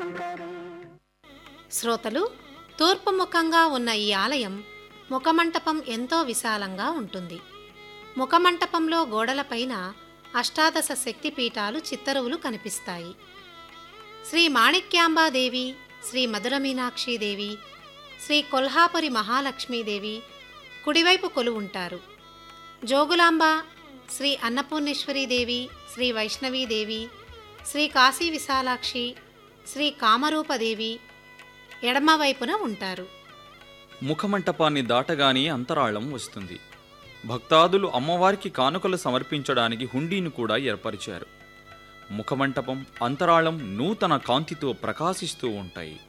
శ్రోతలు తూర్పు ముఖంగా ఉన్న ఈ ఆలయం ముఖమంటపం ఎంతో విశాలంగా ఉంటుంది ముఖమంటపంలో గోడలపైన అష్టాదశ శక్తి పీఠాలు చిత్తరువులు కనిపిస్తాయి శ్రీ మాణిక్యాంబాదేవి శ్రీ మధురమీనాక్షీదేవి శ్రీ కొల్హాపురి మహాలక్ష్మీదేవి కుడివైపు కొలువుంటారు జోగులాంబ శ్రీ అన్నపూర్ణేశ్వరీదేవి శ్రీ వైష్ణవీదేవి శ్రీ కాశీ విశాలాక్షి శ్రీ కామరూపదేవి ఎడమవైపున ఉంటారు ముఖమంటపాన్ని దాటగానే అంతరాళం వస్తుంది భక్తాదులు అమ్మవారికి కానుకలు సమర్పించడానికి హుండీని కూడా ఏర్పరిచారు ముఖమంటపం అంతరాళం నూతన కాంతితో ప్రకాశిస్తూ ఉంటాయి